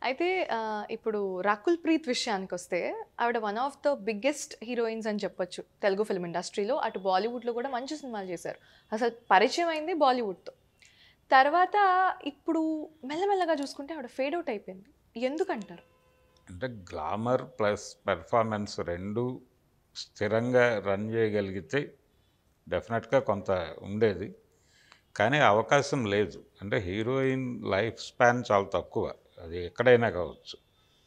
అయితే ఆ, ఇప్పుడు రాకుల్ ప్రీత్ విషయానికి వస్తే ఆవిడ one of the biggest heroines అని చెప్పొచ్చు తెలుగు ఫిల్మ్ ఇండస్ట్రీలో అటు బాలీవుడ్లో కూడా మంచి సినిమాలు చేశారు అసలు పరిచయం అయింది బాలీవుడ్తో తర్వాత ఇప్పుడు మెల్లమెల్లగా చూసుకుంటే ఆవిడ ఫేడ్ అవుట్ అయిపోయింది ఎందుకంటారు అంటే గ్లామర్ ప్లస్ పెర్ఫార్మెన్స్ రెండు స్థిరంగా రన్ చేయగలిగితే డెఫినెట్గా కొంత ఉండేది కానీ అవకాశం లేదు అంటే హీరోయిన్ లైఫ్ స్పాన్ చాలా తక్కువ అది ఎక్కడైనా కావచ్చు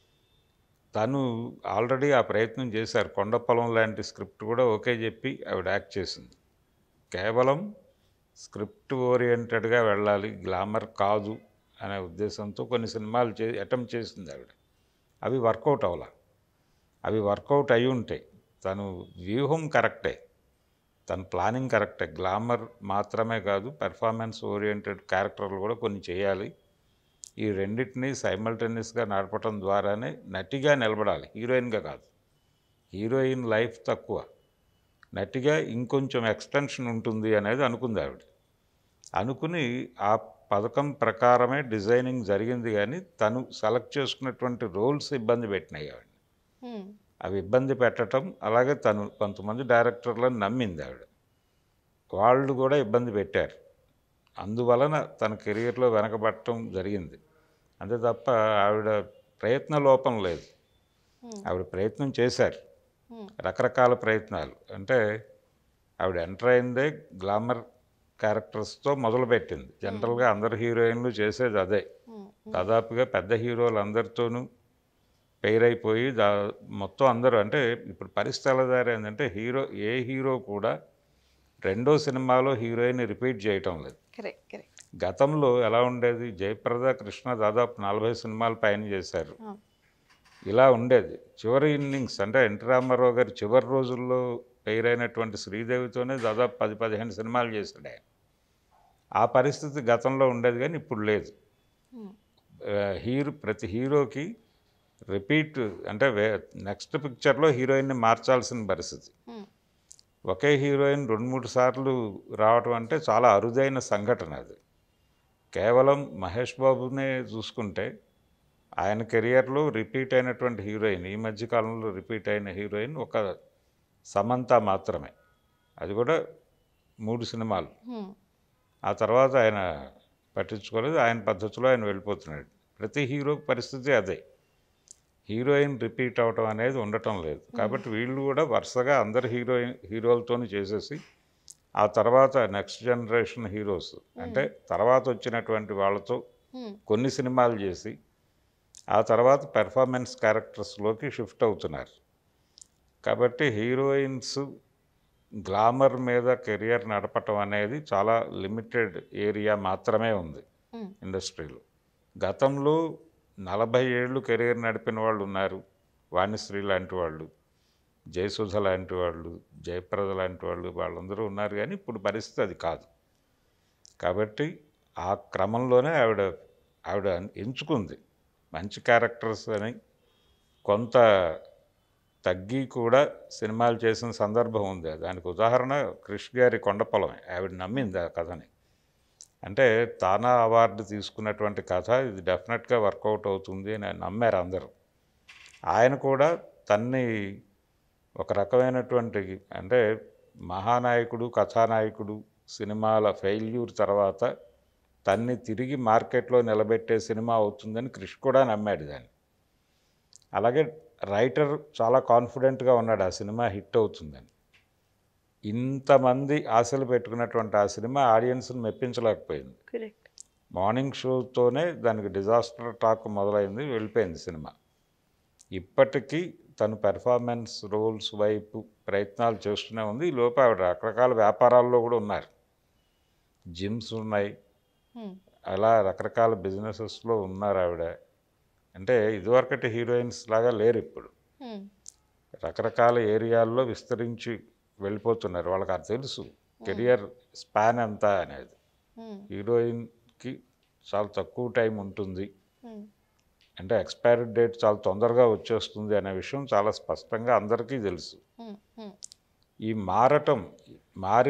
తను ఆల్రెడీ ఆ ప్రయత్నం చేశారు కొండపొలం లాంటి స్క్రిప్ట్ కూడా ఓకే చెప్పి ఆవిడ యాక్ట్ చేసింది కేవలం స్క్రిప్ట్ ఓరియంటెడ్గా వెళ్ళాలి గ్లామర్ కాదు అనే ఉద్దేశంతో కొన్ని సినిమాలు చే అటెంప్ట్ చేసింది ఆవిడ అవి వర్కౌట్ అవ్వాల అవి వర్కౌట్ అయి ఉంటాయి తను వ్యూహం కరెక్టే తన ప్లానింగ్ కరెక్టే గ్లామర్ మాత్రమే కాదు పెర్ఫార్మెన్స్ ఓరియంటెడ్ క్యారెక్టర్లు కూడా కొన్ని చేయాలి ఈ రెండింటినీ సైమల్టేనియస్గా నడపటం ద్వారానే నటిగా నిలబడాలి హీరోయిన్గా కాదు హీరోయిన్ లైఫ్ తక్కువ నటిగా ఇంకొంచెం ఎక్స్టెన్షన్ ఉంటుంది అనేది అనుకుంది ఆవిడ అనుకుని ఆ పథకం ప్రకారమే డిజైనింగ్ జరిగింది కానీ తను సెలెక్ట్ చేసుకున్నటువంటి రోల్స్ ఇబ్బంది పెట్టినాయి ఆవిడ హ్మ్. అవి ఇబ్బంది పెట్టడం అలాగే తను కొంతమంది డైరెక్టర్లను నమ్మింది ఆవిడ వాళ్ళు కూడా ఇబ్బంది పెట్టారు అందువలన తన కెరియర్లో వెనకబట్టడం జరిగింది అంతే తప్ప ఆవిడ ప్రయత్న లోపం లేదు హ్మ్. ఆవిడ ప్రయత్నం చేశారు హ్మ్. రకరకాల ప్రయత్నాలు అంటే ఆవిడ ఎంటర్ అయిందే గ్లామర్ క్యారెక్టర్స్తో మొదలుపెట్టింది జనరల్గా అందరు హీరోయిన్లు చేసేది అదే హ్మ్. దాదాపుగా పెద్ద హీరోలు అందరితోనూ పెయిర్ అయిపోయి దా మొత్తం అందరూ అంటే ఇప్పుడు పరిస్థితి ఎలా తయారైందంటే హీరో ఏ హీరో కూడా రెండో సినిమాలో హీరోయిన్ రిపీట్ చేయటం లేదు కరెక్ట్ కరెక్ట్ గతంలో ఎలా ఉండేది జయప్రద కృష్ణ దాదాపు నలభై సినిమాలు పైన చేశారు ఆ. ఇలా ఉండేది చివరి ఇన్నింగ్స్ అంటే ఎన్టీ రామారావు గారి చివరి రోజుల్లో పెయిరైనటువంటి శ్రీదేవితోనే దాదాపు పది పదిహేను సినిమాలు చేశాడు ఆయన ఆ పరిస్థితి గతంలో ఉండేది కానీ ఇప్పుడు లేదు హ్మ్. ఆ, హీరో ప్రతి హీరోకి రిపీట్ అంటే వే నెక్స్ట్ పిక్చర్లో హీరోయిన్ని మార్చాల్సిన పరిస్థితి హ్మ్. ఒకే హీరోయిన్ రెండు మూడు సార్లు రావటం అంటే చాలా అరుదైన సంఘటన అది కేవలం మహేష్ బాబునే చూసుకుంటే ఆయన కెరియర్లో రిపీట్ అయినటువంటి హీరోయిన్ ఈ మధ్య కాలంలో రిపీట్ అయిన హీరోయిన్ ఒక సమంత మాత్రమే అది కూడా మూడు సినిమాలు హ్మ్. ఆ తర్వాత ఆయన పట్టించుకోలేదు ఆయన పద్ధతిలో ఆయన వెళ్ళిపోతున్నాడు ప్రతి హీరో పరిస్థితి అదే హీరోయిన్ రిపీట్ అవటం అనేది ఉండటం లేదు కాబట్టి వీళ్ళు కూడా వరుసగా అందరు హీరోయిన్ హీరోలతోని చేసేసి ఆ తర్వాత నెక్స్ట్ జనరేషన్ హీరోస్ అంటే తర్వాత వచ్చినటువంటి వాళ్ళతో హ్మ్. కొన్ని సినిమాలు చేసి ఆ తర్వాత పెర్ఫార్మెన్స్ క్యారెక్టర్స్లోకి షిఫ్ట్ అవుతున్నారు కాబట్టి హీరోయిన్స్ గ్లామర్ మీద కెరియర్ నడపటం అనేది చాలా లిమిటెడ్ ఏరియా మాత్రమే ఉంది హ్మ్. ఇండస్ట్రీలో గతంలో నలభై ఏళ్ళు కెరీర్ నడిపిన వాళ్ళు ఉన్నారు వాణిశ్రీ లాంటి వాళ్ళు జయసుధ లాంటి వాళ్ళు జయప్రద లాంటి వాళ్ళు వాళ్ళందరూ ఉన్నారు కానీ ఇప్పుడు పరిస్థితి అది కాదు కాబట్టి ఆ క్రమంలోనే ఆవిడ ఆవిడ ఎంచుకుంది మంచి క్యారెక్టర్స్ అని కొంత తగ్గి కూడా సినిమాలు చేసిన సందర్భం ఉంది దానికి ఉదాహరణ క్రిష్ గారి కొండపొలమే ఆవిడ నమ్మింది ఆ కథని అంటే తానా అవార్డు తీసుకున్నటువంటి కథ ఇది డెఫినెట్గా వర్కౌట్ అవుతుంది అని నమ్మారు అందరూ ఆయన కూడా తన్ని ఒక రకమైనటువంటి అంటే మహానాయకుడు కథానాయకుడు సినిమాల ఫెయిల్యూర్ తర్వాత తన్ని తిరిగి మార్కెట్లో నిలబెట్టే సినిమా అవుతుందని క్రిష్ కూడా నమ్మాడు దాన్ని అలాగే రైటర్ చాలా కాన్ఫిడెంట్గా ఉన్నాడు ఆ సినిమా హిట్ అవుతుందని ఇంతమంది ఆశలు పెట్టుకున్నటువంటి ఆ సినిమా ఆడియన్స్ని మెప్పించలేకపోయింది కరెక్ట్ మార్నింగ్ షోతోనే దానికి డిజాస్టర్ టాక్ మొదలైంది వెళ్ళిపోయింది సినిమా ఇప్పటికీ తను పెర్ఫార్మెన్స్ రోల్స్ వైపు ప్రయత్నాలు చేస్తూనే ఉంది ఈ లోపు ఆవిడ రకరకాల వ్యాపారాల్లో కూడా ఉన్నారు జిమ్స్ ఉన్నాయి హ్మ్. అలా రకరకాల బిజినెసెస్లో ఉన్నారు ఆవిడ అంటే ఇదివరకటి హీరోయిన్స్ లాగా లేరు ఇప్పుడు హ్మ్. రకరకాల ఏరియాల్లో విస్తరించి వెళ్ళిపోతున్నారు వాళ్ళకి అది తెలుసు కెరియర్ స్పాన్ ఎంత అనేది హ్మ్. హీరోయిన్కి చాలా తక్కువ టైం ఉంటుంది హ్మ్. అంటే ఎక్స్పైరీ డేట్ చాలా తొందరగా వచ్చేస్తుంది అనే విషయం చాలా స్పష్టంగా అందరికీ తెలుసు హ్మ్. హ్మ్. ఈ మారటం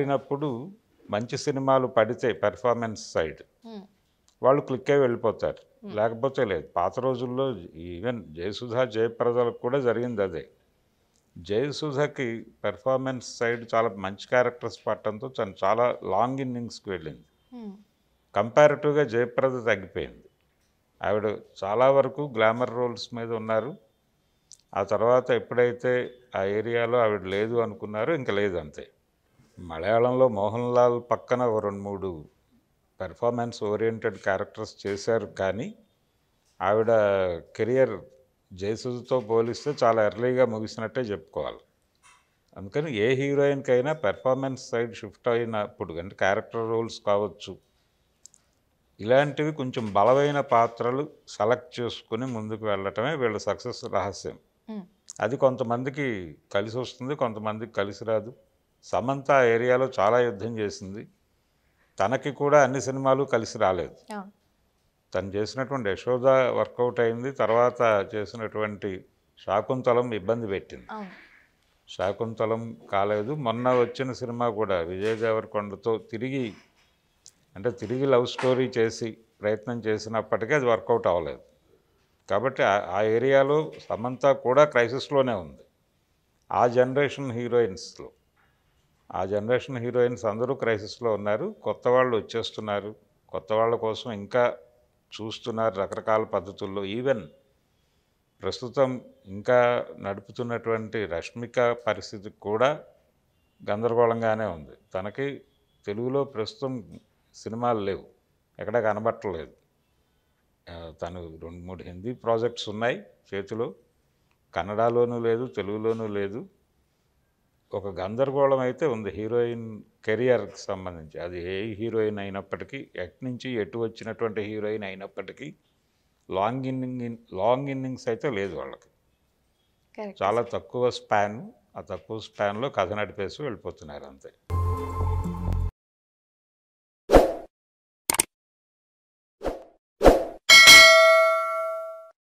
మారినప్పుడు మంచి సినిమాలు పడితే పెర్ఫార్మెన్స్ సైడ్ హ్మ్. వాళ్ళు క్లిక్ అయి వెళ్ళిపోతారు లేకపోతే లేదు పాత రోజుల్లో ఈవెన్ జయసుధ జయప్రదలకు కూడా జరిగింది అదే జయసుధకి పెర్ఫార్మెన్స్ సైడ్ చాలా మంచి క్యారెక్టర్స్ పట్టడంతో తను చాలా లాంగ్ ఇన్నింగ్స్కి వెళ్ళింది మ్మ్. కంపారిటివ్గా జయప్రద తగ్గిపోయింది ఆవిడ చాలా వరకు గ్లామర్ రోల్స్ మీద ఉన్నారు ఆ తర్వాత ఎప్పుడైతే ఆ ఏరియాలో ఆవిడ లేదు అనుకున్నారో ఇంకా లేదు అంతే మలయాళంలో మోహన్ లాల్ పక్కన ఒక రెండు మూడు పెర్ఫార్మెన్స్ ఓరియంటెడ్ క్యారెక్టర్స్ చేశారు కానీ ఆవిడ కెరియర్ జయసుధతో పోలిస్తే చాలా ఎర్లీగా ముగిసినట్టే చెప్పుకోవాలి అందుకని ఏ హీరోయిన్కైనా పెర్ఫార్మెన్స్ సైడ్ షిఫ్ట్ అయినప్పుడు అంటే క్యారెక్టర్ రోల్స్ కావచ్చు ఇలాంటివి కొంచెం బలమైన పాత్రలు సెలెక్ట్ చేసుకుని ముందుకు వెళ్ళటమే వీళ్ళ సక్సెస్ రహస్యం మ్మ్. అది కొంతమందికి కలిసి వస్తుంది కొంతమందికి కలిసి రాదు సమంత ఆ ఏరియాలో చాలా యుద్ధం చేసింది తనకి కూడా అన్ని సినిమాలు కలిసి రాలేదు అవును తను చేసినటువంటి యశోద వర్కౌట్ అయింది తర్వాత చేసినటువంటి శాకుంతలం ఇబ్బంది పెట్టింది అవును శాకుంతలం కాలేదు మొన్న వచ్చిన సినిమా కూడా విజయ్ దేవరకొండతో తిరిగి అంటే తిరిగి లవ్ స్టోరీ చేసి ప్రయత్నం చేసినప్పటికీ అది వర్కౌట్ అవ్వలేదు కాబట్టి ఆ- ఆ ఏరియాలో సమంత కూడా క్రైసిస్లోనే ఉంది ఆ జనరేషన్ హీరోయిన్స్లో ఆ జనరేషన్ హీరోయిన్స్ అందరూ క్రైసిస్లో ఉన్నారు కొత్త వాళ్ళు వచ్చేస్తున్నారు కొత్త వాళ్ళ కోసం ఇంకా చూస్తున్నారు రకరకాల పద్ధతుల్లో ఈవెన్ ప్రస్తుతం ఇంకా నడుపుతున్నటువంటి రష్మిక పరిస్థితి కూడా గందరగోళంగానే ఉంది తనకి తెలుగులో ప్రస్తుతం సినిమాలు లేవు ఎక్కడ కనబట్టలేదు ఆ, తను రెండు మూడు హిందీ ప్రాజెక్ట్స్ ఉన్నాయి చేతిలో కన్నడలోనూ లేదు తెలుగులోనూ లేదు ఒక గందరగోళం అయితే ఉంది హీరోయిన్ కెరియర్కి సంబంధించి అది ఏ హీరోయిన్ అయినప్పటికీ ఎటు నుంచి ఎటు వచ్చినటువంటి హీరోయిన్ అయినప్పటికీ లాంగ్ ఇన్నింగ్ లాంగ్ ఇన్నింగ్స్ అయితే లేదు వాళ్ళకి కరెక్ట్ చాలా తక్కువ స్పాన్ ఆ తక్కువ స్పాన్లో కథ నడిపేసి వెళ్ళిపోతున్నారు అంతే